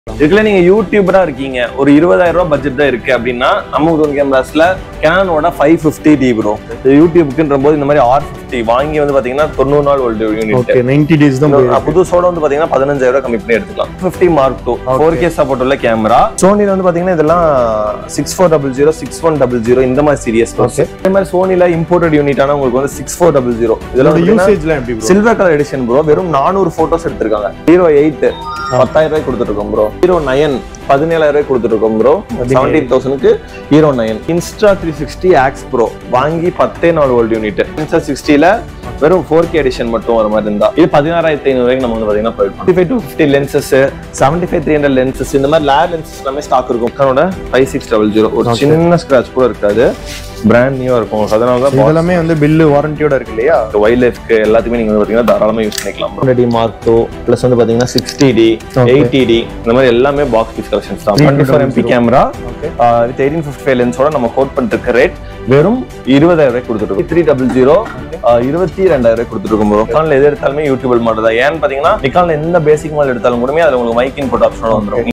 இதுல நீங்க யூடியூபரா இருக்கீங்க ஒரு இருபதாயிரம் ரூபாய் பட்ஜெட் தான் இருக்கு அப்படின்னா நம்ம ஒன் கேமராஸ்ல கேனோட ஃபைவ் ஃபிஃப்டி டி ப்ரோ யூடியூபுக்குன்ற போது இந்த மாதிரி ஆர் ஃபிஃப்டி வாங்கி வந்து பாத்தீங்கன்னா தொண்ணூறு நாள் old unit okay ninety days தான் போயிருக்கு. புதுசோட வந்து பாத்தீங்கன்னா பதினஞ்சாயிரம் ரூபாய் கம்மி பண்ணி எடுத்துக்கலாம் fifty mark two four K support உள்ள கேமரா சோனில வந்து பாத்தீங்கன்னா இதெல்லாம் six four double zero six one double zero இந்த மாதிரி சீரியஸ் Okay. அதே மாதிரி சோனில இம்போர்ட்டட் யூனிட் ஆனா உங்களுக்கு வந்து சிக்ஸ் ஃபோர் டபுள் ஜீரோ இதோட இதெல்லாம் யூசேஜ்லாம் எப்படி bro? Silver colour edition bro வெறும் நானூறு போட்டோஸ் எடுத்திருக்காங்க ஹீரோ எயிட் பத்தாயிரம் ரூபாய் கொடுத்துட்டு இருக்கோம் ப்ரோ ஹீரோ நயன் பதினேழாயிரம் ரூபாய் கொடுத்துட்டு இருக்கோம் ப்ரோ செவன்டீன் தௌசண்ட்க்கு Hero nine Insta three sixty X bro வாங்கி பத்தே நாலு ஓல்டு யூனிட் இன்ஸ்டா சிக்ஸ்டில வெறும் ஃபோர் கே எடிஷன் மட்டும் வர மாதிரி இருந்தா இது பதினாறாயிரத்தி ஐநூறு வரைக்கும் நம்ம வந்து பாத்தீங்கன்னா போயிடும் five two fifty lenses seventy five three hundred lenses இந்த மாதிரி லேர் லென்சஸ் எல்லாமே ஸ்டாக் இருக்கும் கனோட ஃபைவ் சிக்ஸ் டபுள் ஜீரோ ஒரு சின்ன ஸ்கிராச் கூட இருக்காது பிராண்ட் நியூவா இருக்கும் அதனால தான் இதெல்லாமே வந்து பில்லு வாரண்டியோட இருக்கு இல்லையா வைல்ட் லைஃப்க்கு எல்லாத்துக்குமே நீங்க வந்து பாத்தீங்கன்னா தாராளமா யூஸ் பண்ணிக்கலாம் டி மார்க் டூ பிளஸ் வந்து பாத்தீங்கன்னா sixty D Okay. Eighty D இந்த மாதிரி எல்லாமே பாக்ஸ் பீஸ் கலெக்ஷன்ஸ் தான் twenty four MP camera okay with eighteen fifty five லென்ஸோட நம்ம கோட் பண்ணிருக்க ரேட் வெறும் இருபதாயிரம் ரூபாய் கொடுத்துருக்கோம் த்ரீ டபுள் ஜீரோ இருபத்தி ரெண்டாயிரம் ரூபாய் கொடுத்துருக்கோம் ப்ரோ நிக்கான்ல எது எடுத்தாலுமே யூடியூபல் மாடல் தான் ஏன்னு பாத்தீங்கன்னா நிக்கான்ல எந்த பேசிக் மாடல் எடுத்தாலும் கூடமே அதுல உங்களுக்கு மைக் இன்புட் ஆப்ஷனோட வந்துரும்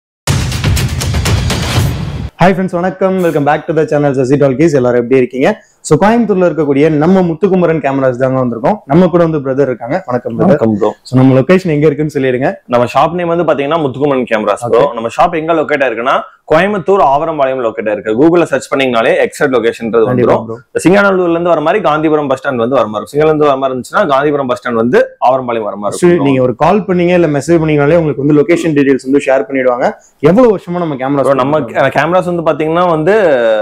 ஹாய் ஃப்ரெண்ட்ஸ் வணக்கம் welcome back to the channel Sasi talkies எல்லாரும் எப்படி இருக்கீங்க ஸோ கோயம்புத்தூர்ல இருக்கக்கூடிய நம்ம முத்துக்குமரன் கேமராஸ் தாங்க வந்திருக்கோம் நம்ம கூட வந்து பிரதர் இருக்காங்க வணக்கம் பிரதர் வணக்கம் ப்ரோ ஸோ நம்ம லொகேஷன் எங்க இருக்குன்னு சொல்லிடுங்க நம்ம ஷாப் நேம் வந்து பாத்தீங்கன்னா முத்துக்குமரன் கேமராஸ் ப்ரோ நம்ம ஷாப் எங்க லொக்கேட் இருக்குன்னா கோயம்புத்தூர் ஆவரம்பாளையம் லொக்கேட் இருக்கு கூகுள்ல சர்ச் பண்ணீங்கனாலே எக்ஸாக்ட் லொகேஷன்ன்றது கண்டிப்பா வந்துரும் bro. சிங்கானல்லூர்ல இருந்து வர மாதிரி காந்திபுரம் பஸ் ஸ்டாண்ட் வந்து வர மாதிரி இருக்கும் சிங்கானூர்ல இருந்து வர மாதிரி இருந்துச்சுன்னா காந்திபுரம் பஸ் ஸ்டாண்ட் வந்து ஆவரம்பாளையம் வர மாதிரி Actually, இருக்கும் நீங்க ஒரு கால் பண்ணீங்க இல்ல மெசேஜ் பண்ணீங்கனாலே உங்களுக்கு வந்து லொகேஷன் டீடைல்ஸ் வந்து ஷேர் பண்ணிடுவாங்க எவ்வளவு வருஷமா நம்ம Bro, கேமரா நம்ம கேமராஸ் வந்து பாத்தீங்கன்னா வந்து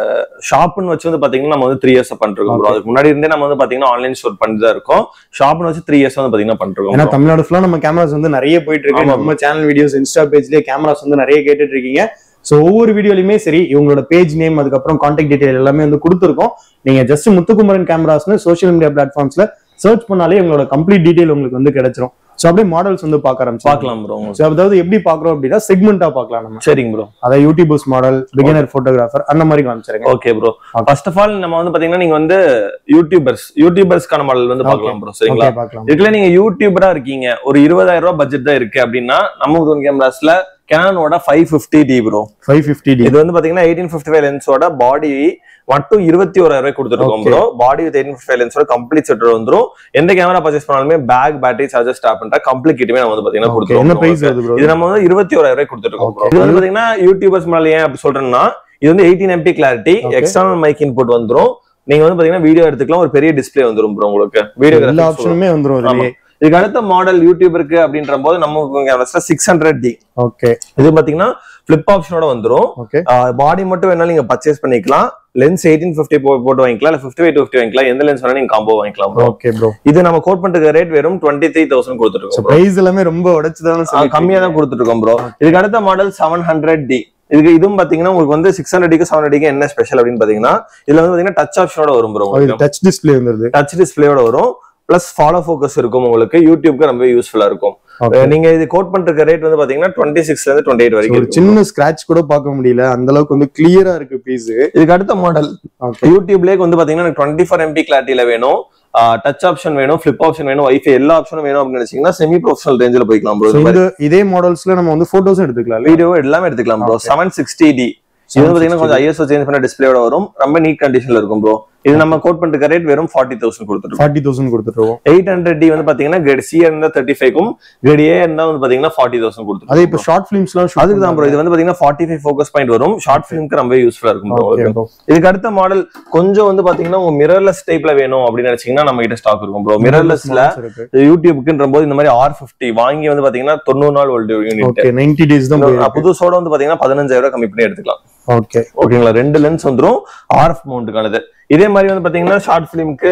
ஷாப்னு வச்சு வந்து பாத்தீங்கன்னா நம்ம வந்து த்ரீ இயர்ஸ் பண்ணிருக்கோம் ப்ரோ Okay. அதுக்கு முன்னாடி இருந்தே நம்ம வந்து பாத்தீங்கன்னா ஆன்லைன் ஸ்டோர் பண்ணிட்டு தான் இருக்கோம் ஷாப்னு வச்சு த்ரீ இயர்ஸ் வந்து பாத்தீங்கன்னா பண்ணிருக்கோம் ஏன்னா bro. தமிழ்நாடு ஃபுல்லா நம்ம கேமராஸ் வந்து நிறைய போயிட்டு இருக்கு ஆமா. நம்ம சேனல் வீடியோஸ் இன்ஸ்டா பேஜ்லயே கேமராஸ் வந்து நிறைய கேட்டுட்டு இருக்கீங்க ஸோ ஒவ்வொரு வீடியோலையுமே சரி இவங்களோட பேஜ் நேம் அதுக்கப்புறம் கான்டாக்ட் டீடைல் எல்லாமே வந்து கொடுத்துருக்கோம் நீங்க ஜஸ்ட் முத்துக்குமரன் கேமராஸ்னு சோஷியல் மீடியா பிளாட்ஃபார்ம்ஸ்ல சர்ச் பண்ணாலே இவங்களோட கம்ப்ளீட் டீடைல் உங்களுக்கு வந்து கிடைச்சிரும் ஸோ அப்படியே மாடல்ஸ் வந்து பார்க்க ஆரம்பிச்சு பார்க்கலாம் ப்ரோ ஸோ அதாவது எப்படி பார்க்குறோம் அப்படின்னா செக்மெண்டா பார்க்கலாம் நம்ம சரிங்க ப்ரோ அதாவது யூடியூபர்ஸ் மாடல் பிகினர் போட்டோகிராஃபர் அந்த மாதிரி காமிச்சிருங்க okay bro Okay. First of all நம்ம வந்து பாத்தீங்கன்னா நீங்க வந்து யூடியூபர்ஸ் யூடியூபர்ஸ்க்கான மாடல் வந்து பார்க்கலாம் ப்ரோ சரிங்களா ஓகே பார்க்கலாம் இதுல நீங்க யூடியூபரா இருக்கீங்க ஒரு இருபதாயிரம் ரூபாய் பட்ஜெட் தான் இருக்கு அப்படின்னா நம்ம ஒன் கேமராஸ்ல கேனோட five fifty D bro five fifty D இது வந்து பாத்தீங்கன்னா எயிட்டீன் ஃபிஃப்டி ஃபைவ் லென்ஸோட பாடி மட்டும் இருபத்தி ஓராயிரம் ரூபாய் கொடுத்துருக்கோம் Okay. Bro body with eighteen fifty five லென்ஸோட கம்ப்ளீட் செட் வந்துரும் எந்த கேமரா பர்ச்சேஸ் பண்ணாலுமே பேக் பேட்டரி சார்ஜர் ஸ்டாப் பண்ணிட்டா கம்ப்ளீட் கிட்டமே நம்ம வந்து பாத்தீங்கன்னா Okay, என்ன கொடுத்துருக்கோம் பிரைஸ் வருது ப்ரோ இது நம்ம வந்து இருபத்தி ஓராயிரம் ரூபாய் கொடுத்துருக்கோம் bro. Okay. இது வந்து பாத்தீங்கன்னா யூடியூபர்ஸ் மேல ஏன் அப்படி சொல்றேன்னா இது வந்து eighteen MP clarity Okay. External mic input வந்துரும் நீங்க வந்து பாத்தீங்கன்னா வீடியோ எடுத்துக்கலாம் ஒரு பெரிய டிஸ்ப்ளே வந்துரும் ப்ரோ உங்களுக்கு எல்லா வீடியோ ஆப்ஷனுமே வந்துரும் ஆமா. இதுலயே இதுக்கு அடுத்த மாடல் யூடியூபருக்கு அப்படின்ற போது நம்ம சிக்ஸ் ஹண்ட்ரட் டி ஓகே இது பாத்தீங்கன்னா ஃபிளிப் ஆப்ஷனோட வந்துரும் ஓகே பாடி மட்டும் வேணாலும் நீங்க பர்ச்சேஸ் பண்ணிக்கலாம் லென்ஸ் எயிட்டீன் ஃபிஃப்டி போட்டு வாங்கிக்கலாம் இல்ல ஃபிஃப்டி எயிட் ஃபிஃப்டி வாங்கிக்கலாம் எந்த லென்ஸ் வேணா நீங்க காம்போ வாங்கிக்கலாம் bro. ஓகே ப்ரோ இது நம்ம கோட் பண்ணிருக்க ரேட் வெறும் டுவெண்ட்டி த்ரீ தௌசண்ட் கொடுத்துருக்கோம் bro. பிரைஸ் எல்லாமே ரொம்ப உடைச்சுதானே ஆ, கம்மியா தான் கொடுத்துட்டு இருக்கோம் ப்ரோ இதுக்கு அடுத்த மாடல் செவன் ஹண்ட்ரட் டி இதுக்கு இதுவும் பாத்தீங்கன்னா உங்களுக்கு வந்து சிக்ஸ் ஹண்ட்ரட் செவன் ஹண்ட்ரட் என்ன ஸ்பெஷல் அப்படின்னு பாத்தீங்கன்னா இதுல வந்து பாத்தீங்கன்னா டச் ஆப்ஷனோட வரும் ப்ரோ இது டச் டிஸ்ப்ளே வந்துருது டச் டிஸ்பிளேயோட வரும் பிளஸ் ஃபாலோ ஃபோக்கஸ் இருக்கும் உங்களுக்கு யூடியூப்க்கு ரொம்ப யூஸ்ஃபுல்லா இருக்கும் Okay. நீங்க இது கோட் பண்ற ரேட் வந்து பாத்தீங்கன்னா டுவெண்ட்டி சிக்ஸ்ல இருந்து டுவெண்ட்டி எயிட் ஒரு வரைக்கும் இருக்கும். சின்ன ஸ்கிராட்ச் கூட பார்க்க முடியல அந்த அளவுக்கு வந்து கிளியரா இருக்கு பீஸ் இதுக்கு அடுத்த மாடல் ஓகே யூடியூப்லேயே வந்து பாத்தீங்கன்னா எனக்கு டுவெண்ட்டி ஃபோர் எம்பி கிளாரிட்டியில வேணும் டச் ஆப்ஷன் வேணும் ஃபிளிப் ஆப்ஷன் வேணும் வைஃபை எல்லா ஆப்ஷனும் வேணும் அப்படின்னு நினைச்சீங்கன்னா செமி ப்ரொஃபஷனல் ரேஞ்சில் போய்க்கலாம் ப்ரோ இந்த இதே மாடல்ஸ்ல நம்ம வந்து போட்டோஸும் எடுத்துக்கலாம் வீடியோ எல்லாமே எடுத்துக்கலாம் ப்ரோ செவன் சிக்ஸ்டி டி இது வந்து பாத்தீங்கன்னா கொஞ்சம் ஐஎஸ்ஓ சேஞ்ச் பண்ண டிஸ்பிளேயோட வரும் ரொம்ப நீட் கண்டிஷன்ல இருக்கும் ப்ரோ இது நம்ம கோட் பண்ணிருக்க ரேட் வெறும் ஃபார்ட்டி தௌசண்ட் கொடுத்துருக்கோம் ஃபார்ட்டி தௌசண்ட் கொடுத்துருவோம் எயிட் ஹண்ட்ரட் டி வந்து பாத்தீங்கன்னா கிரேட் சி இருந்தா தேர்ட்டி ஃபைவ்க்கும் கிரேட் ஏ இருந்தா வந்து பாத்தீங்கன்னா ஃபார்ட்டி தௌசண்ட் கொடுத்துருக்கோம் அதே இப்ப ஷார்ட் பிலிம்ஸ்லாம் shoot அதுக்கு தான் ப்ரோ இது வந்து பாத்தீங்கன்னா ஃபார்ட்டி ஃபைவ் ஃபோக்கஸ் பாயிண்ட் வரும் ஷார்ட் ஃபிலிம்க்கு ரொம்ப யூஸ்ஃபுல்லா இருக்கும் bro Okay, உங்களுக்கு. bro. இதுக்கு அடுத்த மாடல் கொஞ்சம் வந்து பாத்தீங்கன்னா உங்க மிரர்லெஸ் டைப்ல வேணும் அப்படின்னு நினைச்சீங்கன்னா நம்ம கிட்ட ஸ்டாக் இருக்கும் ப்ரோ மிரர்லெஸ்ல Models இருக்கு. யூடியூப்க்குன்ற போது இந்த மாதிரி ஆர் ஃபிஃப்டி வாங்கி வந்து பாத்தீங்கன்னா தொண்ணூறு நாள் ஓல்டு யூனிட் ஓகே 90 டேஸ் தான் போயிருக்கு புதுசோட வந்து பாத்தீங்கன்னா பதினஞ்சாயிரம் ரூபாய் கம்மி பண்ணி எடுத்துக்கலாம் ஓகே ஓகேங்களா ரெண்டு லென்ஸ் வந்துரும் ஆர்எஃப் மவுண்ட்டுக்கானது இதே மாதிரி வந்து பாத்தீங்கன்னா ஷார்ட் பிலிம்க்கு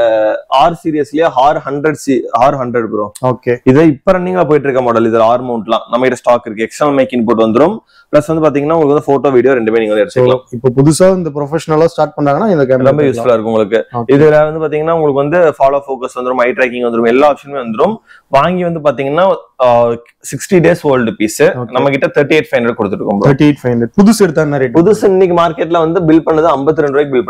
ஆர் சீரியஸ்லயே R hundred C R hundred bro okay இது இப்ப ரன்னிங்கா போயிட்டு இருக்க மாடல் இது ஆர் மவுண்ட்லாம் நம்ம கிட்ட ஸ்டாக் இருக்கு எக்ஸ்டர்னல் மேக் இன்புட் வந்துரும் பிளஸ் வந்து பாத்தீங்கன்னா உங்களுக்கு வந்து போட்டோ வீடியோ ரெண்டுமே நீங்க வந்து எடுத்துக்கலாம் இப்போ புதுசா இந்த ப்ரொஃபஷனலா ஸ்டார்ட் பண்ணாங்கன்னா இந்த கேமரா ரொம்ப யூஸ்ஃபுல்லா இருக்கும் உங்களுக்கு Okay. இதுல வந்து பாத்தீங்கன்னா உங்களுக்கு வந்து ஃபாலோ ஃபோக்கஸ் வந்துரும் ஐ ட்ராக்கிங் வந்துரும் எல்லா ஆப்ஷனுமே வந்துரும் வாங்கி வந்து பாத்தீங்கன்னா sixty days old piece Okay. நம்ம கிட்ட தேர்ட்டி எயிட் ஃபைவ் ஹண்ட்ரட் கொடுத்துருக்கோம் bro. Thirty eight five hundred புதுசு எடுத்தா என்ன ரேட் புதுசு இன்னைக்கு மார்க்கெட்ல வந்து பில் பண்ணது 52 ரெண்டு ரூபாய்க்கு பில் பண்ணிருக்காங்க bro.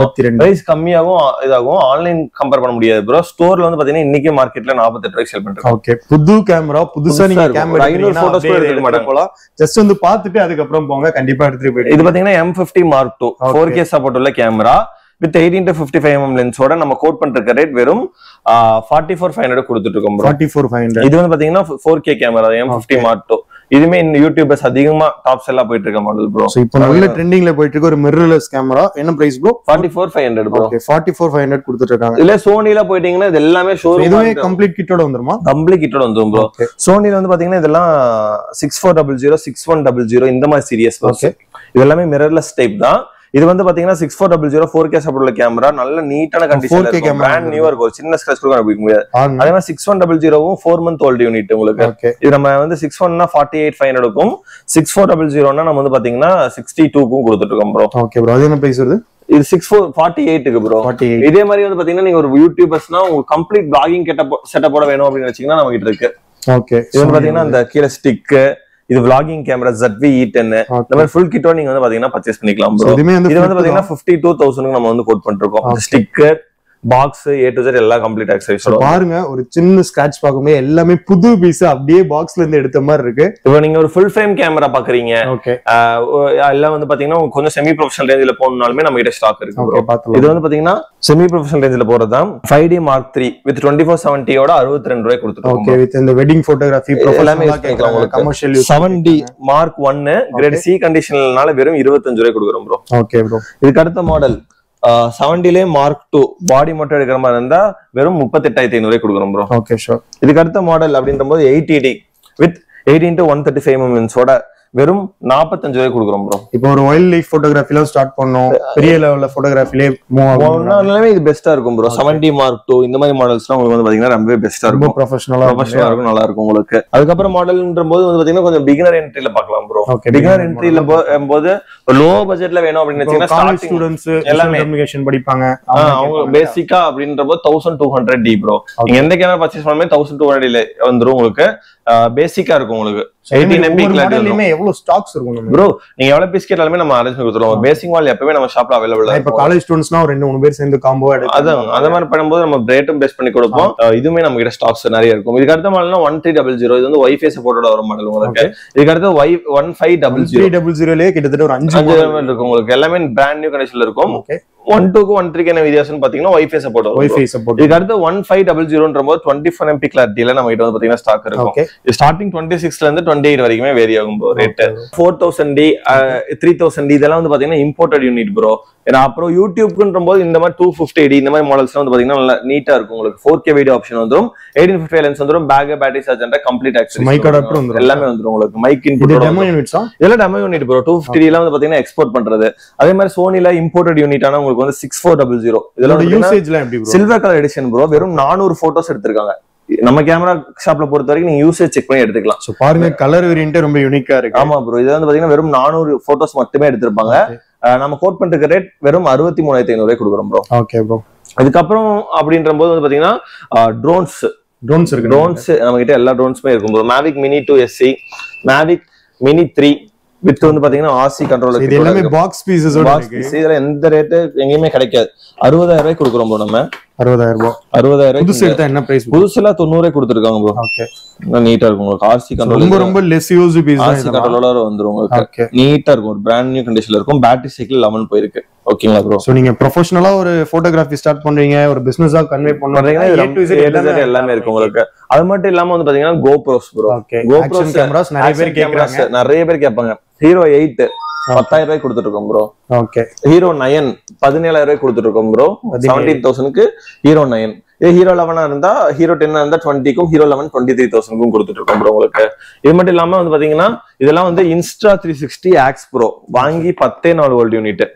இருபத்தி ரெண்டு பிரைஸ் கம்மியாகும் இதாகும் ஆன்லைன் கம்பேர் பண்ண முடியாது ப்ரோ ஸ்டோர்ல வந்து பாத்தீங்கன்னா இன்னைக்கு மார்க்கெட்ல நாற்பத்தெட்டு ரூபாய்க்கு செல் பண்றாங்க ஓகே புது கேமரா புதுசா புதுசா நீங்க இருக்கும். கேமரா ஒரு 500 photos கூட எடுத்துக்க மாட்டாங்க. போலாம் ஜஸ்ட் வந்து பார்த்துட்டு அதுக்கப்புறம் போங்க கண்டிப்பா எடுத்துட்டு போயிட்டு இது பாத்தீங்கன்னா M fifty mark two Okay. Four K support உள்ள camera with eighteen to fifty five M லென்ஸோட நம்ம கோட் பண்ற ரேட் வெறும் ஃபார்ட்டி ஃபோர் ஃபைவ் ஹண்ட்ரட் கொடுத்துட்டு இருக்கோம் bro. Forty four five hundred இது வந்து பாத்தீங்கன்னா four K camera M fifty Okay. Mark two இதுமே இந்த யூடியூபர்ஸ் அதிகமா டாப்ஸ் எல்லாம் போயிட்டு இருக்க மாடல் ப்ரோ ஸோ இப்போ நல்ல ட்ரெண்டிங்ல போயிட்டு இருக்க ஒரு மிரர்லெஸ் கேமரா என்ன price bro forty four five hundred bro okay forty four five hundred கொடுத்துட்டு இருக்காங்க இதுல சோனில போயிட்டீங்கன்னா இது எல்லாமே இதுவே ஷோரூம் கம்ப்ளீட் கிட்டோட வந்துருமா கம்ப்ளீட் கிட்டோட வந்துரும் ப்ரோ ஓகே சோனில வந்து பாத்தீங்கன்னா இதெல்லாம் six four double zero six one double zero இந்த மாதிரி சீரியஸ் Okay. இது எல்லாமே மிரர்லெஸ் டைப் தான் இது வந்து பாத்தீங்கன்னா six four double zero four K உள்ள கேமரா நல்ல நீட்டான கண்டிஷன் 4K இருக்கும் camera பிராண்ட் நியூவா இருக்கும் ஒரு சின்ன ஸ்கிராச் கூட கண்டுபிடிக்க முடியாது ஆங்க அதே மாதிரி சிக்ஸ் ஒன் டபுள் ஜீரோவும் ஃபோர் மந்த் ஓல்டு யூனிட் உங்களுக்கு ஓகே இது நம்ம வந்து சிக்ஸ் ஒன்னா ஃபார்ட்டி எயிட் ஃபைவ் ஹண்ட்ரடுக்கும் சிக்ஸ் ஃபோர் டபுள் ஜீரோனா நம்ம வந்து பாத்தீங்கன்னா சிக்ஸ்டி டூக்கும் கொடுத்துட்டு இருக்கோம் ப்ரோ ஓகே ப்ரோ அது என்ன பிரைஸ் வருது இது சிக்ஸ் ஃபோர் ஃபார்ட்டி எயிட்டுக்கு ப்ரோ ஃபார்ட்டி எயிட் இதே மாதிரி வந்து பாத்தீங்கன்னா நீங்க ஒரு யூடியூபர்ஸ்னா உங்களுக்கு கம்ப்ளீட் பிளாகிங் கெட்ட செட்டப்போட வேணும் அப்படின்னு வச்சீங்கன்னா நம்ம கிட்ட இருக்கு ஓகே இது வந்து பாத்தீங்கன்னா இந்த கீழே ஸ்டிக் இது vlogging கேமரா ZV E டென் இந்த மாதிரி ஃபுல் கிட்டோ நீங்க வந்து பாத்தீங்கன்னா பர்ச்சேஸ் பண்ணிக்கலாம் bro. இதுமே வந்து இது வந்து flip பாத்தீங்கன்னா ஃபிஃப்டி டூ தௌசண்ட்க்கு நம்ம வந்து கோட் பண்ணிருக்கோம் Okay. Sticker box A to Z எல்லாம் கம்ப்ளீட் So, ஆக்சரிஸோட பாருங்க ஒரு சின்ன ஸ்கிராட்ச் பார்க்கும்போது எல்லாமே புது பீஸ் அப்படியே பாக்ஸ்ல இருந்து எடுத்த மாதிரி இருக்கு இப்போ நீங்க ஒரு ஃபுல் ஃப்ரேம் கேமரா பாக்குறீங்க ஓகே ஆஹ் ஒ- எல்லாம் வந்து பாத்தீங்கன்னா உங்களுக்கு கொஞ்சம் செமி ப்ரொஃபஷனல் ரேஞ்சில் போகணும்னாலுமே நம்ம கிட்ட ஸ்டாக் இருக்கு bro. ஓகே பாத்துலாம் இது வந்து பாத்தீங்கன்னா செமி ப்ரொஃபஷனல் ரேஞ்சில் போறதுதான் five D mark three with twenty four செவன்ட்டியோட அறுபத்தி ரெண்டு ரூபாய் கொடுத்துருக்கோம் ஓகே வித் இந்த வெட்டிங் போட்டோகிராஃபி எல்லாமே use பண்ணிக்கலாம் உங்களுக்கு. Commercial use seven D mark ஒன்னு கிரேட் சி கண்டிஷனால வெறும் இருபத்தஞ்சு ரூபாய் கொடுக்குறோம் ப்ரோ ஓகே ப்ரோ இதுக்கு அடுத்த மாடல் செவன்டிலே மார்க் டூ பாடி மட்டும் எடுக்கிற மாதிரி இருந்தா வெறும் முப்பத்தெட்டாயிரத்தி ஐநூறு கொடுக்குறோம் ப்ரோ ஓகே ஷோர் இதுக்கு அடுத்த மாடல் அப்படின்ற போது eighty D with eighteen to one thirty five எம்என்ஸோட வெறும் நாற்பத்தஞ்சு ரூபாய் கொடுக்குறோம் ப்ரோ இப்போ ஒரு வைல்ட் லைஃப் போட்டோகிராஃபிலாம் ஸ்டார்ட் பண்ணோம் பெரிய லெவல்ல போட்டோகிராஃபிலே மூவ் ஆகும் ஒன்னாலுமே இது பெஸ்டா இருக்கும் ப்ரோ செவன்டி மார்க் டூ இந்த மாதிரி மாடல்ஸ்லாம் உங்களுக்கு வந்து பாத்தீங்கன்னா ரொம்பவே பெஸ்டா ரொம்ப இருக்கும் ப்ரொஃபஷனலா ப்ரொஃபஷனலா இருக்கும் நல்லா இருக்கும் உங்களுக்கு அதுக்கப்புறம் மாடல்ன்ற போது வந்து பாத்தீங்கன்னா கொஞ்சம் பிகினர் என்ட்ரில பார்க்கலாம் ப்ரோ ஓகே பிகினர் என்ட்ரில போது லோ பட்ஜெட்ல வேணும் அப்படின்னு வச்சீங்கன்னா காலேஜ் starting- ஸ்டூடெண்ட்ஸ் எல்லாமே. கம்யூனிகேஷன் படிப்பாங்க ஆ, அவங்க பேசிக்கா அப்படின்ற போது thousand two hundred D bro நீங்க எந்த கேமரா பர்ச்சேஸ் பண்ணாலுமே தௌசண்ட் டூ ஹண்ட்ரட்ல வந்துரும் உங்களுக்கு பேசிக்கா இருக்கும் உங்களுக்கு எயிட்டீன் எம்பி மாடல்லையுமே எவ்வளவு ஸ்டாக்ஸ் இருக்கும் நம்ம ப்ரோ நீங்க எவ்வளவு பீஸ் கேட்டாலுமே நம்ம அரேஞ்ச் பண்ணி கொடுத்துருவோம் பேசிக் வால் எப்பவுமே நம்ம ஷாப்ல அவைலபிள் இப்ப காலேஜ் ஸ்டூடெண்ட்ஸ்னா ஒரு ரெண்டு மூணு பேர் சேர்ந்து காம்போ அதான் அந்த மாதிரி பண்ணும்போது நம்ம ரேட்டும் பேஸ் பண்ணி கொடுப்போம் அஹ் இதுவுமே நம்ம கிட்ட ஸ்டாக்ஸ் நிறைய இருக்கும் இதுக்கு அடுத்த மாடல்னா ஒன் த்ரீ டபுள் ஜீரோ இது வந்து ஒய்ஃபை சப்போர்ட்டோட வர மாடல் உங்களுக்கு இதுக்கு அடுத்து Y one five double three zero double ஜீரோலயே கிட்டத்தட்ட ஒரு அஞ்சு அஞ்சு level இருக்கும் உங்களுக்கு எல்லாமே பிராண்ட் நியூ கண்டிஷன்ல இருக்கும் ஓகே ஒன் டூக்கு ஒன் த்ரீக்கு என்ன வித்தியாசம் பாத்தீங்கன்னா ஒய்ஃபை சப்போர்ட் வரும் ஒய்ஃபை சப்போர்ட் இதுக்கு அடுத்து ஒன் ஃபைவ் டபுள் ஜீரோன்ற போது டுவெண்ட்டி ஃபோர் எம்பி கிளாரிட்டியில நம்ம கிட்ட வந்து பாத்தீங்கன்னா ஸ்டாக் இருக்கும் ஓகே ஸ்டார்டிங் டுவெண்ட்டி சிக்ஸ்ல இருந்து டுவெண்ட்டி எயிட் வரைக்குமே வேரி ஆகும் bro rate four thousand D three thousand D இதெல்லாம் வந்து பாத்தீங்கன்னா இம்போர்ட்டட் யூனிட் ப்ரோ ஏன்னா அப்புறம் யூடியூப்ன்ற போது இந்த மாதிரி டூ ஃபிஃப்டி டி இந்த மாதிரி மாடல்ஸ் வந்து பாத்தீங்கன்னா நல்லா நீட்டா இருக்கும் உங்களுக்கு ஃபோர் கே வீடியோ ஆப்ஷன் வந்துரும் எயிட்டீன் ஃபிஃப்டி லென்ஸ் வந்துரும் bag battery charge complete access Mic adapter வந்துரும். எல்லாமே வந்துரும் உங்களுக்கு மைக் இது இன்புட் டெமோ யூனிட்ஸா இதெல்லாம் demo unit bro two fifty எல்லாம் வந்து பாத்தீங்கன்னா எக்ஸ்போர்ட் பண்றது அதே மாதிரி சோனில இம்போர்ட்டட் யூனிட்டான உங்களுக்கு வந்து சிக்ஸ் ஃபோர் டபுள் ஜீரோ இதோட இதெல்லாம் யூசேஜ்லாம் எப்படி bro silver colour edition bro வெறும் நானூறு போட்டோஸ் எடுத்திருக்காங்க நம்ம கேமரா ஷாப்ல பொறுத்த வரைக்கும் நீங்க யூசேஜ் செக் பண்ணி எடுத்துக்கலாம் சோ பாருங்க கலர் வேரியன்ட்டே ரொம்ப யூனிக்கா இருக்கு ஆமா ப்ரோ இது வந்து பாத்தீங்கன்னா வெறும் நானூறு போட்டோஸ் மட்டுமே எடுத்திருப்பாங்க அஹ் நம்ம கோட் பண்ற ரேட் வெறும் அறுபத்தி மூணாயிரத்தி ஐநூறு கொடுக்குறோம் ப்ரோ ஓகே ப்ரோ அதுக்கப்புறம் அப்படின்ற போது வந்து பாத்தீங்கன்னா ட்ரோன்ஸ் ட்ரோன்ஸ் இருக்கு ட்ரோன்ஸ் நம்ம கிட்ட எல்லா ட்ரோன்ஸுமே இருக்கும் bro Mavic Mini two SC Mavic Mini three with வந்து பாத்தீங்கன்னா ஆர்சி கண்ட்ரோல் இது எல்லாமே பாக்ஸ் பீசஸோட இருக்கு இதுல எந்த ரேட்டு எங்கேயுமே கிடைக்காது அறுபதாயிரம் ரூபாய் கொடுக்குறோம் ப்ரோ நம்ம அறுபதாயிரம் ரூபாய் அறுபதாயிரம் புதுசு ரூபாய் எடுத்தா என்ன பிரைஸ் புதுசுல தொண்ணூறே கொடுத்துருக்காங்க ப்ரோ ஓகே நீட்டா இருக்கும் உங்களுக்கு ஆர்சி ரொம்ப கண்ட்ரோல் ரொம்ப லெஸ் யூஸ் பீஸ் ஆர்சி கண்ட்ரோலோட வந்துரும் உங்களுக்கு ஓகே நீட்டா இருக்கும் ஒரு பிராண்ட் நியூ கண்டிஷன்ல இருக்கும் பேட்டரி சைக்கிள் லெவன் போயிருக்கு ஓகேங்களா ப்ரோ சோ நீங்க ப்ரொஃபஷனலா ஒரு போட்டோகிராஃபி ஸ்டார்ட் பண்றீங்க ஒரு பிசினஸா கன்வே பாத்தீங்கன்னா இது பண்றீங்க ரொம்ப- A to Z எல்லாமே இருக்கு உங்களுக்கு அது மட்டும் இல்லாம வந்து பாத்தீங்கன்னா GoPros bro okay GoPros, action cameras நிறைய பேர் கேக்குறாங்க நிறைய பேர் கேட்பாங்க ஹீரோ எயிட் பத்தாயிரம் ரூபாய் கொடுத்துட்டு இருக்கோம் ப்ரோ ஓகே ஹீரோ நயன் பதினேழாயிரம் ரூபாய் கொடுத்துட்டு இருக்கோம் ப்ரோ செவன்டீன் தௌசண்ட்க்கு ஹீரோ நயன் இதே ஹீரோ லெவனா இருந்தா ஹீரோ டென் இருந்தா டுவெண்ட்டிக்கும் ஹீரோ லெவன் டுவெண்ட்டி த்ரீ தௌசண்ட்க்கும் கொடுத்துட்டு இருக்கோம் ப்ரோ உங்களுக்கு இது மட்டும் இல்லாம வந்து பாத்தீங்கன்னா இதெல்லாம் வந்து Insta three sixty X bro வாங்கி பத்தே நாலு வோல்ட் யூனிட்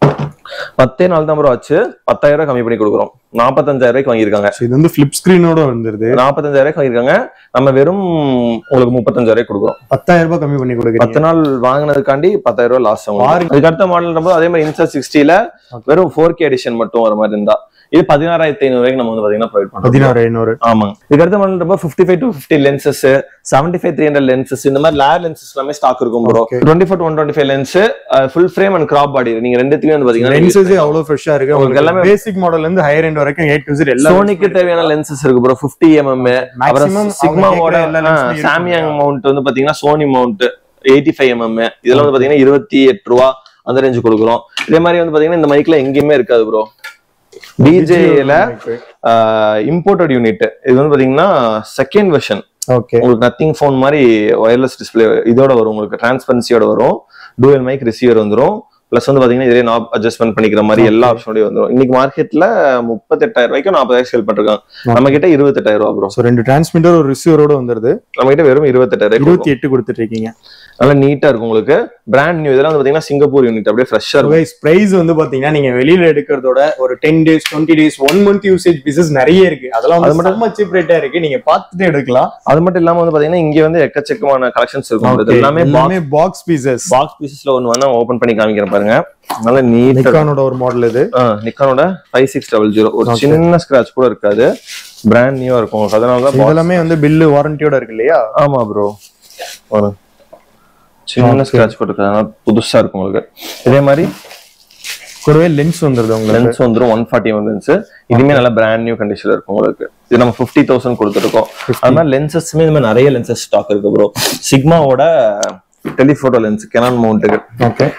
பத்தே நாள் தான் ப்ரோ ஆச்சு பத்தாயிரம் ரூபாய் கம்மி பண்ணி கொடுக்குறோம் நாற்பத்தஞ்சாயிரம் ரூபாய்க்கு வாங்கியிருக்காங்க So இது வந்து ஃபிளிப் ஸ்கிரீனோட வந்துருது நாற்பத்தஞ்சாயிரம் ரூபாய்க்கு வாங்கியிருக்காங்க நம்ம வெறும் உங்களுக்கு முப்பத்தஞ்சாயிரம் ரூபாய் கொடுக்குறோம் பத்தாயிரம் ரூபாய் கம்மி பண்ணி கொடுக்குறீங்க பத்து நாள் வாங்கினதுக்காண்டி பத்தாயிரம் ரூபாய் லாஸ் ஆகும் பாருங்க. அதுக்கு அடுத்த மாடல் போது அதே மாதிரி இன்ஸ்டா சிக்ஸ்டில வெறும் ஃபோர் கே எடிஷன் மட்டும் வர மாதிரி இருந்தா இது பதினாறாயிரத்தி ஐநூறு வரைக்கும் நம்ம வந்து பாத்தீங்கன்னா ப்ரொவைட் பண்றோம் பதினாறு ஐநூறு ஆமாங்க இதுக்கு அடுத்த மாடல் ரொம்ப fifty five to fifty lenses seventy five three hundred lenses இந்த மாதிரி லேர் லென்சஸ் எல்லாமே ஸ்டாக் இருக்கும் bro Okay. Twenty four one twenty five lens full frame and crop body நீங்க ரெண்டுத்துக்குமே வந்து பாத்தீங்கன்னா லென்சஸே அவ்வளவு ஃப்ரெஷ்ஷா இருக்கு உங்களுக்கு உங்களுக்கு எல்லாமே- பேசிக் மாடல்ல இருந்து ஹையர் எண்ட் வரைக்கும் எயிட் டு எல்லா சோனிக்கு தேவையான லென்சஸ் இருக்கு ப்ரோ ஃபிஃப்டி எம்எம் அப்புறம் மேக்ஸிமம் சிக்மாவோட சாமியாங் மவுண்ட் வந்து பாத்தீங்கன்னா Sony mount eighty five mm இதெல்லாம் வந்து பாத்தீங்கன்னா இருபத்தி எட்டு ரூபா அந்த ரேஞ்சு கொடுக்குறோம் இதே மாதிரி வந்து பாத்தீங்கன்னா இந்த மைக்ல எங்கேயுமே இருக்காது ப்ரோ டிஜேல இம்போர்ட்டட் யூனிட் இது வந்து பாத்தீங்கன்னா செகண்ட் வெர்ஷன் ஓகே உங்களுக்கு நத்திங் ஃபோன் மாதிரி ஒயர்லெஸ் டிஸ்ப்ளே இதோட வரும் உங்களுக்கு டிரான்ஸ்பரன்சியோட வரும் டூயல் மைக் ரிசீவர் வந்துரும் ப்ளஸ் வந்து பாத்தீங்கன்னா இதே நாப் அட்ஜஸ்ட்மெண்ட் பண்ணிக்கிற மாதிரி எல்லா ஆப்ஷனோடய வந்துரும் இன்னைக்கு மார்க்கெட்ல முப்பத்தெட்டாயிரம் ரூபாய்க்கு நாற்பதாயிரம் சேல் பண்ணிருக்காங்க நம்ம கிட்ட இருபத்தெட்டாயிரம் ரூபா ப்ரோ சோ ரெண்டு டிரான்ஸ்மிட்டர் ஒரு ரிசீவரோட வந்துருது நம்ம கிட்ட வெறும் இருபத்தெட்டாயிரம் இருபத்தி எட்டு கொடுத்துட்டு இருக்கீங்க நல்லா நீட்டா இருக்கும் உங்களுக்கு பிராண்ட் நியூ இதெல்லாம் வந்து பாத்தீங்கன்னா சிங்கப்பூர் யூனிட் அப்படியே ஃப்ரெஷ்ஷா இருக்கும் கைஸ் பிரைஸ் வந்து பாத்தீங்கன்னா நீங்க வெளியில எடுக்கிறதோட ஒரு ten days twenty days one month usage business நிறைய இருக்கு அதெல்லாம் அது வந்து மட்டும் ரொம்ப சீப் ரேட்டா இருக்கு நீங்க பார்த்துட்டு எடுக்கலாம் அது மட்டும் இல்லாம வந்து பாத்தீங்கன்னா இங்க வந்து எக்கச்சக்கமான கலெக்ஷன்ஸ் இருக்கும் இது Okay. எல்லாமே எல்லாமே பாக்ஸ் பீசஸ் பாக்ஸ் பீசஸ்ல ஒன்னு வேணா ஓபன் பண்ணி காமிக்கிறேன் பாருங்க நல்லா நீட்டா நிக்கானோட ஒரு மாடல் இது நிக்கானோட ஃபைவ் சிக்ஸ் டபுள் ஜீரோ ஒரு Okay. சின்ன ஸ்கிராச் கூட இருக்காது பிராண்ட் நியூவா இருக்கும் உங்களுக்கு அதனால தான் box- இதெல்லாமே வந்து பில்லு வாரண்டியோட இருக்கு இல்லையா ஆமா ப்ரோ ஒரு சின்ன Okay. ஸ்கிராச் கூட இருக்காது அதனால புதுசா இருக்கும் உங்களுக்கு இதே மாதிரி கூடவே லென்ஸ் வந்துருது உங்களுக்கு லென்ஸ் வந்துரும் ஒன் ஃபார்ட்டி எம் லென்ஸ் இதுவுமே நல்ல பிராண்ட் நியூ கண்டிஷன்ல இருக்கும் உங்களுக்கு இது நம்ம ஃபிஃப்டி தௌசண்ட் கொடுத்துருக்கோம் அது மாதிரி லென்சஸ்மே இந்த மாதிரி நிறைய லென்சஸ் ஸ்டாக் இருக்கு ப்ரோ சிக்மாவோட டெலிஃபோட்டோ லென்ஸ் கெனான் மவுண்ட்டுக்கு ஓகே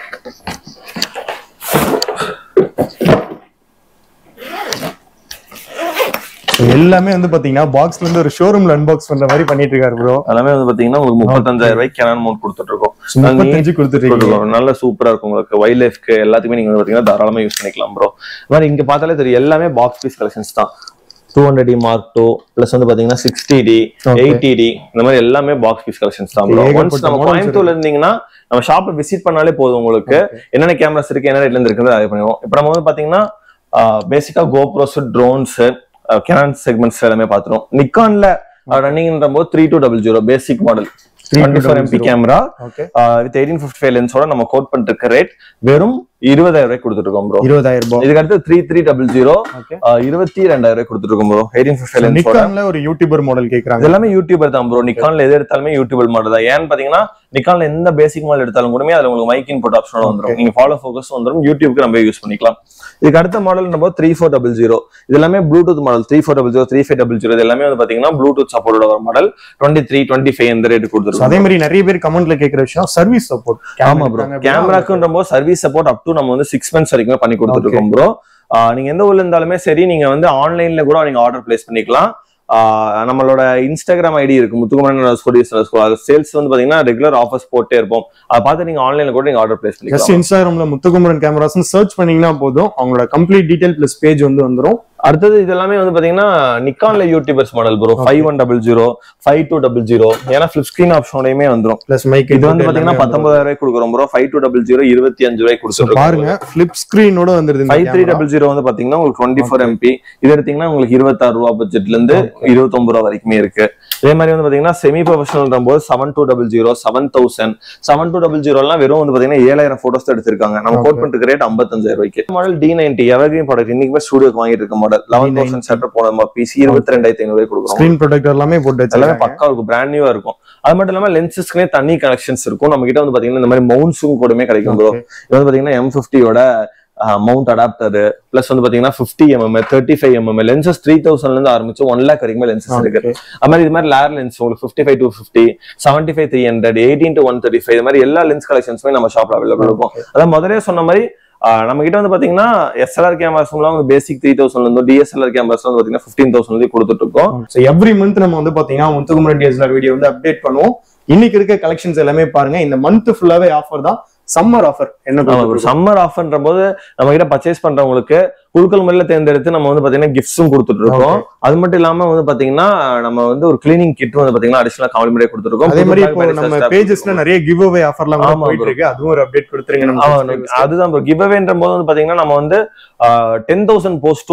எல்லாமே வந்து பாத்தீங்கன்னா பாக்ஸ்ல இருந்து ஒரு ஷோரூம்ல அன்பாக்ஸ் பண்ற மாதிரி பண்ணிட்டு இருக்காரு ப்ரோ எல்லாமே வந்து பாத்தீங்கன்னா உங்களுக்கு முப்பத்தஞ்சாயிரம் ரூபாய்க்கு கெனான் மவுண்ட் கொடுத்துட்டு இருக்கோம் முப்பத்தஞ்சு கொடுத்துட்டு இருக்கீங்க கொடுத்துருக்கோம். நல்ல சூப்பரா இருக்கும் உங்களுக்கு வைல்ட் லைஃப்க்கு எல்லாத்துக்குமே நீங்க வந்து பாத்தீங்கன்னா தாராளமா யூஸ் பண்ணிக்கலாம் ப்ரோ மாதிரி இங்க பார்த்தாலே தெரியும் எல்லாமே பாக்ஸ் பீஸ் கலெக்ஷன்ஸ் தான் two hundred D mark two plus வந்து பாத்தீங்கன்னா sixty D Okay. Eighty D இந்த மாதிரி எல்லாமே பாக்ஸ் பீஸ் கலெக்ஷன்ஸ் தான் ப்ரோ ஏகப்பட்ட ஒன்ஸ் நம்ம models கோயம்புத்தூர்ல இருந்தீங்கன்னா நம்ம ஷாப்பை விசிட் பண்ணாலே போதும் உங்களுக்கு என்னென்ன கேமராஸ் இருக்கு என்ன ரேட்ல இருந்து இருக்குது அதை பண்ணுவோம் இப்போ நம்ம வந்து பாத்தீங்கன்னா பேசிக்கா கோப்ரோஸ் ட்ரோன்ஸ் கேனான் செக்மெண்ட்ஸ் எல்லாமே பாத்துருவோம் நிக்கான்ல ரன்னிங்ன்ற போது three two double zero basic model twenty four MP camera okay with eighteen fifty five லென்ஸோட நம்ம கோட் பண்ணிட்டு இருக்க ரேட் வெறும் இருபதாயிரம் ரூபாய் கொடுத்துட்டு இருக்கோம் ப்ரோ இருபதாயிரம் ரூபாய் இதுக்கு அடுத்து three three double zero okay இருபத்தி ரெண்டாயிரம் ரூபாய் கொடுத்துட்டு இருக்கோம் ப்ரோ எயிட்டீன் ஃபிஃப்டி லென்ஸோட நிக்கான்ல ஒரு யூடியூபர் மாடல் கேக்குறாங்க இது எல்லாமே யூடியூபர் தான் ப்ரோ நிக்கான்ல எது எடுத்தாலுமே யூடியூபர் மாடல் தான் ஏன்னு பாத்தீங்கன்னா நிக்கான்ல எந்த பேசிக் மாடல் எடுத்தாலும் கூட அதுல உங்களுக்கு மைக் இன்புட் ஆப்ஷனோட வந்துரும் நீங்க ஃபாலோ ஃபோக்கஸ் வந்துரும் யூடியூப்க்கு நம்ம யூஸ் பண்ணிக்கலாம் இதுக்கு அடுத்த மாடல் நம்ம த்ரீ ஃபோர் டபுள் ஜீரோ இது எல்லாமே Bluetooth model three four double zero three five double zero இது எல்லாமே வந்து பாத்தீங்கன்னா ப்ளூடூத் சப்போர்ட்டோட ஒரு model twenty three twenty five இந்த ரேட் So, கொடுத்துருக்கோம் அதே மாதிரி நிறைய பேர் கமெண்ட்ல கேக்குற விஷயம் சர்வீஸ் சப்போர்ட் ஆமா ப்ரோ கேமராக்குன்ற போது சர்வீஸ் சப்போர்ட் அப் டு நம்ம வந்து சிக்ஸ் மந்த்ஸ் வரைக்கும் பண்ணி கொடுத்துட்டு இருக்கோம் ப்ரோ நீங்க எந்த ஊர்ல இருந்தாலுமே சரி நீங்க வந்து ஆன்லைன்ல கூட நீங்க ஆர்டர் பிளேஸ் பண்ணிக்கலாம் ஆஹ் நம்மளோட இன்ஸ்டாகிராம் ஐடி இருக்கு முத்துக்குமரன் சேல்ஸ் வந்து பாத்தீங்கன்னா ரெகுலர் ஆஃபர்ஸ் போட்டே இருப்போம் அதை பார்த்து நீங்க ஆன்லைன்ல கூட நீங்க ஆர்டர் பிளேஸ் ஜஸ்ட் பண்ணிக்கலாம் இன்ஸ்டாகிராம்ல முத்துக்குமரன் கேமராஸ் சர்ச் பண்ணீங்கன்னா போதும் அவங்களோட கம்ப்ளீட் டீடைல் பிளஸ் பேஜ் வந்து வந்துரும் அடுத்தது இது எல்லாமே வந்து பாத்தீங்கன்னா நிக்கான்ல youtubers model bro five one double zero five two double zero ஏன்னா ஃபிளிப் ஸ்கிரீன் ஆப்ஷனோடையுமே வந்துரும் பிளஸ் மைக் இது வந்து பாத்தீங்கன்னா பத்தொன்பதாயிரம் ரூபாய் கொடுக்குறோம் bro five two double zero இருபத்தி அஞ்சு ரூபாய் கொடுத்துருக்கோம் பாருங்க பிளிப் ஸ்கிரீனோட வந்துருது இந்த five three camera. Double zero வந்து பாத்தீங்கன்னா உங்களுக்கு டுவெண்ட்டி ஃபோர் எம்பி இது எடுத்தீங்கன்னா உங்களுக்கு இருபத்தாறு ரூபா பட்ஜெட்ல இருந்து இருபத்தொன்பது ரூபா வரைக்குமே இருக்கு இதே மாதிரி வந்து பாத்தீங்கன்னா செமி ப்ரொஃபஷனல் போது seven two double zero seven thousand seven two double zero எல்லாம் வெறும் வந்து பாத்தீங்கன்னா ஏழாயிரம் போட்டோஸ் தான் எடுத்திருக்காங்க நம்ம கோட் Okay. பண்ணிட்டு ரேட் ஐம்பத்தஞ்சாயிரம் ரூபாய்க்கு model D ninety evergreen product இன்னைக்குமே ஸ்டூடியோக்கு வாங்கிட்டு இருக்க மாடல் லெவன் தௌசண்ட் ஷட்டர் போன பிசி இருபத்தி ரெண்டாயிரத்தி ஐநூறு ரூபாய் கொடுக்குறோம் ஸ்கிரீன் ப்ரொடெக்டர் எல்லாமே போட்டு எல்லாமே வச்சிருக்காங்க பக்கா இருக்கும் பிராண்ட் நியூவா இருக்கும் அது மட்டும் இல்லாம லென்சஸ்க்குனே தனி கனெக்ஷன்ஸ் இருக்கும் நம்ம கிட்ட வந்து பாத்தீங்கன்னா இந்த மாதிரி மவுண்ட்ஸும் கூடமே கிடைக்கும் ப்ரோ Okay. இது வந்து பாத்தீங்கன்னா எம் ஃபிஃப்டியோட மவுண்ட் அடாப்டர் பிளஸ் வந்து பாத்தீங்கன்னா fifty mm thirty five mm lenses three தௌசண்ட்ல இருந்து ஆரம்பிச்சு ஒன் லேக் வரைக்கும் லென்சஸ் இருக்கு Okay. அது மாதிரி இது மாதிரி லேர் லென்ஸ் உங்களுக்கு fifty five two fifty seventy five three hundred eighteen to one thirty five இது மாதிரி எல்லா லென்ஸ் கலெக்ஷன்ஸுமே நம்ம ஷாப்ல அவைலபிள் இருக்கும் அதான் முதலே சொன்ன மாதிரி ஆஹ் நம்ம கிட்ட வந்து பாத்தீங்கன்னா எஸ்எல்ஆர் கேமராஸ்லாம் வந்து பேசிக் த்ரீ தௌசண்ட்ல இருந்தும் டிஎஸ்எல்ஆர் கேமராஸ் வந்து பாத்தீங்கன்னா ஃபிஃப்டீன் தௌசண்ட் கொடுத்துட்டு இருக்கோம் ஸோ எவ்ரி மந்த் நம்ம வந்து பாத்தீங்கன்னா முத்துக்குமரன் டிஎஸ்எல்ஆர் வீடியோ வந்து அப்டேட் பண்ணுவோம் இன்னைக்கு இருக்க கலெக்ஷன்ஸ் எல்லாமே பாருங்க இந்த மந்த் ஃபுல்லாவே ஆஃபர் தான் சம்மர் ஆஃபர் என்ன ஆமா கொடுத்துருக்கோம்? சம்மர் ஆஃபர்ன்ற போது நம்ம கிட்ட பர்ச்சேஸ் பண்றவங்களுக்கு குழுக்கள் முறையில தேர்ந்தெடுத்து நம்ம வந்து பாத்தீங்கன்னா கிஃப்ட்ஸும் கொடுத்துட்டு இருக்கோம் அது மட்டும் இல்லாம வந்து பாத்தீங்கன்னா நம்ம வந்து ஒரு கிளீனிங் கிட் வந்து பாத்தீங்கன்னா அடிஷனலா காம்ப்ளிமெண்டே கொடுத்துருக்கோம் அதே மாதிரி இப்போ நம்ம பேஜஸ்ல நிறைய கிவ் அவே ஆஃபர்லாம் கூட ஆமா போயிட்டு bro. இருக்கு அதுவும் ஒரு அப்டேட் கொடுத்துருங்க நம்ம ஆமா, subscribers க்கு. அதுதான் ப்ரோ கிவ் அவேன்ற போது வந்து பாத்தீங்கன்னா நம்ம வந்து டென் தௌசண்ட் போஸ்ட்டும்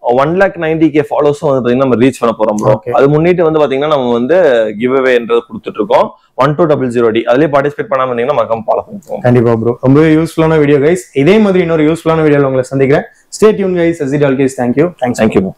ஒன் லேக் நைன்டி கே ஃபாலோஸும் வந்து பாத்தீங்கன்னா நம்ம ரீச் பண்ண போறோம் ப்ரோ Okay. அது முன்னிட்டு வந்து பாத்தீங்கன்னா நம்ம வந்து கிவ் அவேன்றது கொடுத்துட்டு இருக்கோம் one two double zero D அதுலயே பார்ட்டிசிபேட் பண்ணாம இருந்தீங்கன்னா மக்கம் ஃபாலோ பண்ணிப்போம் கண்டிப்பா ப்ரோ ரொம்பவே யூஸ்ஃபுல்லான வீடியோ கைஸ் இதே மாதிரி இன்னொரு யூஸ்ஃபுல்லான வீடியோல உங்களை சந்திக்கிறேன் ஸ்டே டியூன் கைஸ் அசிட் all guys thank you thanks thank you